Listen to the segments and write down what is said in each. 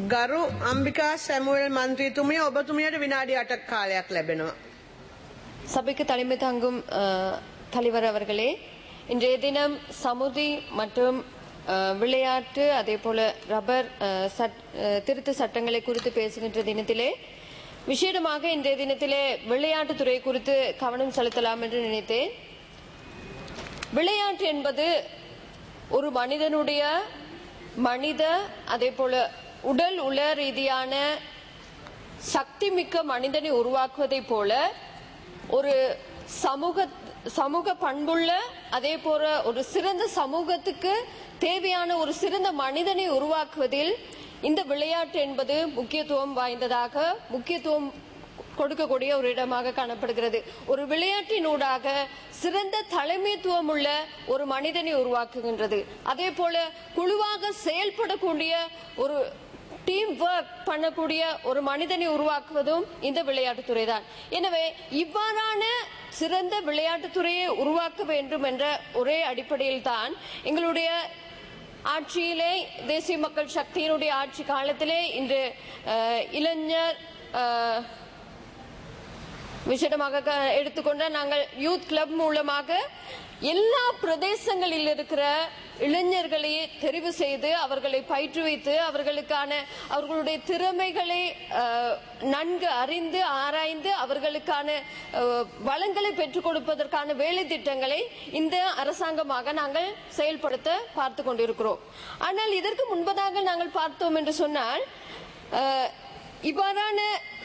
ගරු අම්බිකා සැමුවල් මන්ත්‍රීතුමිය ඔබතුමියට විනාඩි අටක් කාලයක් ලැබෙනවා. சபைக்கு தலைமை தாங்கும் அஹ், தலைவர் அவர்களே இன்றைய தினம் சமுதி மற்றும் அஹ், விளையாட்டு அதே போல ரப்பர் அஹ், சட்- அஹ், திருத்த சட்டங்களை குறித்து பேசுகின்ற தினத்திலே விசேடமாக இன்றைய தினத்திலே விளையாட்டுத்துறை குறித்து கவனம் செலுத்தலாம் என்று நினைத்தேன் விளையாட்டு என்பது ஒரு மனிதனுடைய மனித அதே போல உடல் உள ரீதியான சக்தி மிக்க மனிதனை உருவாக்குவதைப் போல ஒரு சமூக சமூக பண்புள்ள அதே போல ஒரு சிறந்த சமூகத்துக்கு தேவையான ஒரு சிறந்த மனிதனை உருவாக்குவதில் இந்த விளையாட்டு என்பது முக்கியத்துவம் வாய்ந்ததாக முக்கியத்துவம் கொடுக்கக்கூடிய ஒரு இடமாக காணப்படுகிறது ஒரு விளையாட்டினூடாக சிறந்த தலைமைத்துவம் உள்ள ஒரு மனிதனை உருவாக்குகின்றது அதே போல குழுவாக செயல்படக்கூடிய ஒரு டீம் ஒர்க் பண்ணக்கூடிய ஒரு மனிதனை உருவாக்குவதும் இந்த விளையாட்டுத்துறை தான் எனவே இவ்வாறான சிறந்த விளையாட்டுத்துறையை உருவாக்க வேண்டும் என்ற ஒரே அடிப்படையில் தான் எங்களுடைய ஆட்சியிலே தேசிய மக்கள் சக்தியினுடைய ஆட்சி காலத்திலே இன்று அஹ், இளைஞர் அஹ், விசேடமாக க- எடுத்துக்கொண்ட நாங்கள் யூத் கிளப் மூலமாக எல்லா பிரதேசங்களில் இருக்கிற இளைஞர்களை தெரிவு செய்து அவர்களை பயிற்றுவித்து அவர்களுக்கான அவர்களுடைய திறமைகளை அஹ், நன்கு அறிந்து ஆராய்ந்து அவர்களுக்கான அஹ், வளங்களை பெற்றுக் கொடுப்பதற்கான வேலை திட்டங்களை இந்த அரசாங்கமாக நாங்கள் செயல்படுத்த பார்த்து கொண்டிருக்கிறோம் ஆனால் இதற்கு முன்பதாக நாங்கள் பார்த்தோம் என்று சொன்னால் அஹ், இவ்வாறான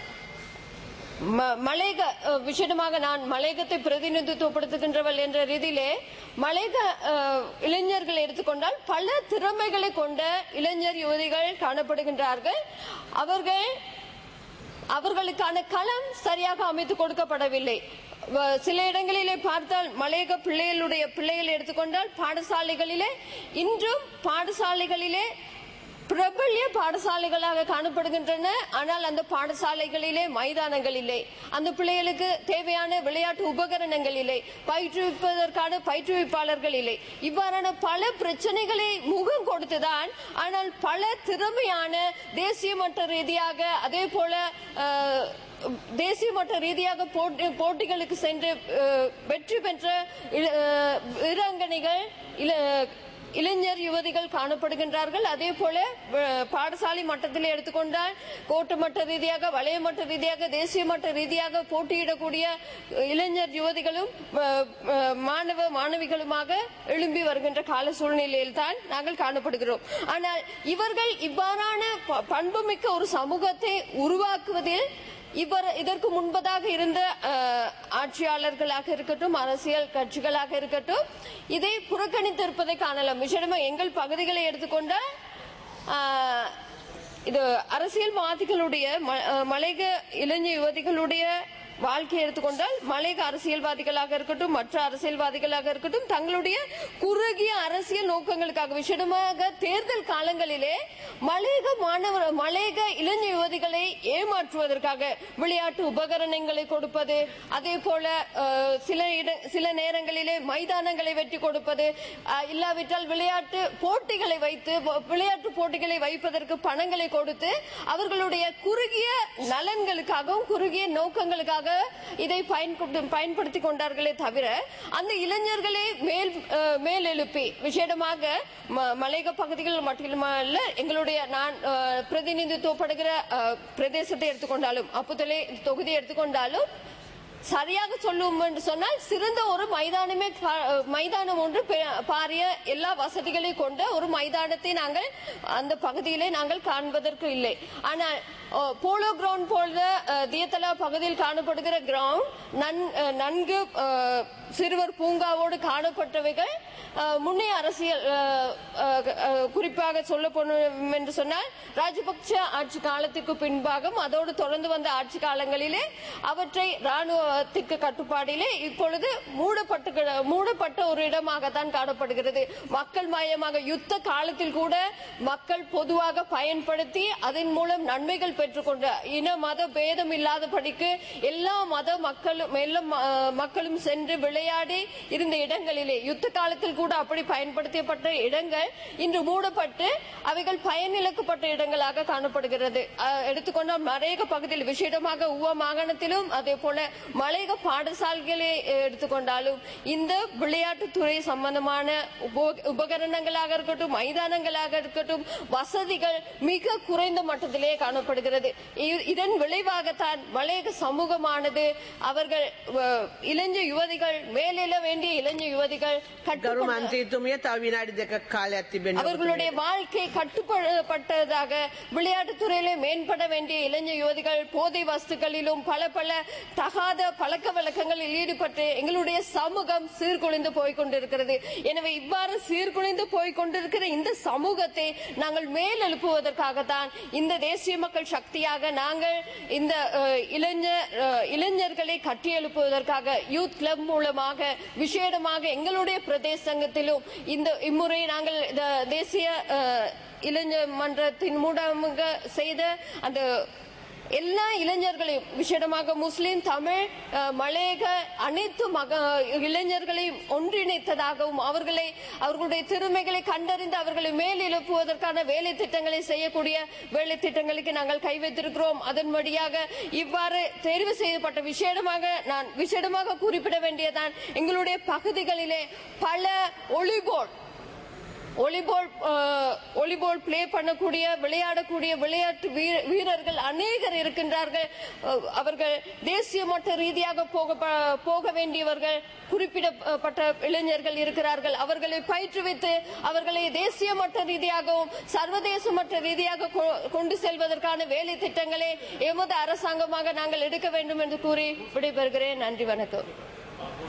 ம- மலையக அஹ், விசேடமாக நான் மலையகத்தை பிரதிநிதித்துவப்படுத்துகின்றவள் என்ற ரீதியிலே மலையக அஹ், இளைஞர்களை எடுத்துக்கொண்டால் பல திறமைகளை கொண்ட இளைஞர் யுவதிகள் காணப்படுகின்றார்கள் அவர்கள் அவர்களுக்கான களம் சரியாக அமைத்து கொடுக்கப்படவில்லை வ- சில இடங்களிலே பார்த்தால் மலையக பிள்ளைகளுடைய பிள்ளைகளை எடுத்துக்கொண்டால் பாடசாலைகளிலே இன்றும் பாடசாலைகளிலே பிரபல்ய பாடசாலைகளாக காணப்படுகின்றன ஆனால் அந்த பாடசாலைகளிலே மைதானங்கள் இல்லை அந்த பிள்ளைகளுக்கு தேவையான விளையாட்டு உபகரணங்கள் இல்லை பயிற்றுவிப்பதற்கான பயிற்றுவிப்பாளர்கள் இல்லை இவ்வாறான பல பிரச்சனைகளை முகம் கொடுத்துதான் ஆனால் பல திறமையான தேசிய மட்ட ரீதியாக அதே போல அஹ், தேசிய மட்ட ரீதியாக போட்டி- போட்டிகளுக்கு சென்று அஹ், வெற்றி பெற்ற இள- அஹ், வீராங்கனைகள் இள- இளைஞர் யுவதிகள் காணப்படுகின்றார்கள் அதே போல அஹ், பாடசாலை மட்டத்தில் எடுத்துக்கொண்டால் கோட்டு மட்ட ரீதியாக வளைய மட்ட ரீதியாக தேசிய மட்ட ரீதியாக போட்டியிடக்கூடிய அஹ், இளைஞர் யுவதிகளும் அஹ், அஹ், மாணவ மாணவிகளுமாக எழும்பி வருகின்ற கால சூழ்நிலையில் தான் நாங்கள் காணப்படுகிறோம் ஆனால் இவர்கள் இவ்வாறான ப- பண்புமிக்க ஒரு சமூகத்தை உருவாக்குவதில் இவர் இதற்கு முன்பதாக இருந்த அஹ், ஆட்சியாளர்களாக இருக்கட்டும் அரசியல் கட்சிகளாக இருக்கட்டும் இதை புறக்கணித்திருப்பதை காணலாம் விசேடமா எங்கள் பகுதிகளை எடுத்துக்கொண்டால் அஹ், இது அரசியல்வாதிகளுடைய ம- அஹ், மலையக இளைஞ யுவதிகளுடைய வாழ்க்கையை எடுத்துக்கொண்டால் மலையக அரசியல்வாதிகளாக இருக்கட்டும் மற்ற அரசியல்வாதிகளாக இருக்கட்டும் தங்களுடைய குறுகிய அரசியல் நோக்கங்களுக்காக விசேடமாக தேர்தல் காலங்களிலே மலையக மாணவர் மலையக இளைஞ யுவதிகளை ஏமாற்றுவதற்காக விளையாட்டு உபகரணங்களை கொடுப்பது அதே போல அஹ், சில இட சில நேரங்களிலே மைதானங்களை வெட்டி கொடுப்பது அஹ், இல்லாவிட்டால் விளையாட்டு போட்டிகளை வைத்து வ- விளையாட்டு போட்டிகளை வைப்பதற்கு பணங்களை கொடுத்து அவர்களுடைய குறுகிய நலன்களுக்காகவும் குறுகிய நோக்கங்களுக்காக இதை பயன்படுத்தி- பயன்படுத்தி கொண்டார்களே தவிர அந்த இளைஞர்களை மேல் அஹ், மேலெழுப்பி விசேடமாக ம- மலையக பகுதிகள் மட்டுமல்ல எங்களுடைய நான் அஹ், பிரதிநிதித்துவப்படுகிற அஹ், பிரதேசத்தை எடுத்துக்கொண்டாலும் அப்புதலை தொகுதியை எடுத்துக்கொண்டாலும் சரியாக சொல்லுவோம் என்று சொன்னால் சிறந்த ஒரு மைதானமே கா- மைதானம் ஒன்று பெ- பாரிய எல்லா வசதிகளையும் கொண்ட ஒரு மைதானத்தை நாங்கள் அந்த பகுதியிலே நாங்கள் காண்பதற்கு இல்லை ஆனால் அ, போலோ கிரவுண்ட் போல அ, தியத்தலா பகுதியில் காணப்படுகிற கிரவுண்ட் நன்- அ, நன்கு அ, சிறுவர் பூங்காவோடு காணப்பட்டவைகள் அ, முன்னைய அரசியல் அ, அ, அ, குறிப்பாக சொல்ல போனோம் என்று சொன்னால் ராஜபக்ச ஆட்சி காலத்துக்கு பின்பாகவும் அதோடு தொடர்ந்து வந்த ஆட்சி காலங்களிலே அவற்றை ராணுவ ராணுவத்திற்கு கட்டுப்பாடிலே இப்பொழுது மூடப்பட்டு கிட- மூடப்பட்ட ஒரு இடமாகத்தான் காணப்படுகிறது மக்கள் மயமாக யுத்த காலத்தில் கூட மக்கள் பொதுவாக பயன்படுத்தி அதன் மூலம் நன்மைகள் பெற்றுக்கொண்ட இன மத பேதம் இல்லாதபடிக்கு எல்லா மத மக்களும் எல்லா ம- மக்களும் சென்று விளையாடி இருந்த இடங்களிலே யுத்த காலத்தில் கூட அப்படி பயன்படுத்தப்பட்ட இடங்கள் இன்று மூடப்பட்டு அவைகள் பயனிழக்கப்பட்ட இடங்களாக காணப்படுகிறது அஹ், எடுத்துக்கொண்டால் மலையக பகுதியில் விசேடமாக உவ மாகாணத்திலும் அதே போல மலையக பாடசாலைகளை எடுத்துக்கொண்டாலும் இந்த விளையாட்டுத்துறை சம்பந்தமான உப- உபகரணங்களாக இருக்கட்டும் மைதானங்களாக இருக்கட்டும் வசதிகள் மிக குறைந்த மட்டத்திலே காணப்படுகிறது இ- இதன் விளைவாகத்தான் மலையக சமூகமானது அவர்கள் அஹ், இளைஞ யுவதிகள் மேலெழ வேண்டிய இளைஞ யுவதிகள் ගරු கட்டுப்பட මන්ත්‍රීතුමිය තව විනාඩි දෙකක් කාලයක් තිබෙනවා. அவர்களுடைய வாழ்க்கை கட்டுப்பட்டதாக விளையாட்டுத்துறையிலே மேம்பட வேண்டிய இளைஞ யுவதிகள் போதை வஸ்துக்களிலும் பல பல தகாத பழக்க வழக்கங்களில் ஈடுபட்டு எங்களுடைய சமூகம் சீர்குலைந்து போய்க் கொண்டிருக்கிறது எனவே இவ்வாறு சீர்குலைந்து போய்க் கொண்டிருக்கிற இந்த சமூகத்தை நாங்கள் மேலெழுப்புவதற்காகத்தான் இந்த தேசிய மக்கள் சக்தியாக நாங்கள் இந்த அஹ், இளைஞர் அஹ், இளைஞர்களை கட்டியெழுப்புவதற்காக யூத் கிளப் மூலமாக விசேடமாக எங்களுடைய பிரதேசங்கத்திலும் இந்த இம்முறை நாங்கள் இந்த தேசிய அஹ், இளைஞர் மன்றத்தின் மூலமாக செய்த அந்த எல்லா இளைஞர்களையும் விசேடமாக முஸ்லிம் தமிழ் அஹ், மலையக அனைத்து மக இளைஞர்களையும் ஒன்றிணைத்ததாகவும் அவர்களை அவர்களுடைய திறமைகளை கண்டறிந்து அவர்களை மேல் எழுப்புவதற்கான வேலை திட்டங்களை செய்யக்கூடிய வேலை திட்டங்களுக்கு நாங்கள் கை வைத்திருக்கிறோம் அதன் வழியாக இவ்வாறு தேர்வு செய்யப்பட்ட விசேடமாக நான் விசேடமாக குறிப்பிட வேண்டியதான் எங்களுடைய பகுதிகளிலே பல ஒளிபோல் ஒலிபால் அஹ், ஒலிபால் பிளே பண்ணக்கூடிய விளையாடக்கூடிய விளையாட்டு வீர- வீரர்கள் அநேகர் இருக்கின்றார்கள் அஹ், அவர்கள் தேசிய மட்ட ரீதியாக போக ப- போக வேண்டியவர்கள் குறிப்பிடப்பட்ட இளைஞர்கள் இருக்கிறார்கள் அவர்களை பயிற்றுவித்து அவர்களை தேசிய மட்ட ரீதியாகவும் சர்வதேச மட்ட ரீதியாக கொ- கொண்டு செல்வதற்கான வேலை திட்டங்களை எமது அரசாங்கமாக நாங்கள் எடுக்க வேண்டும் என்று கூறி விடைபெறுகிறேன் நன்றி வணக்கம்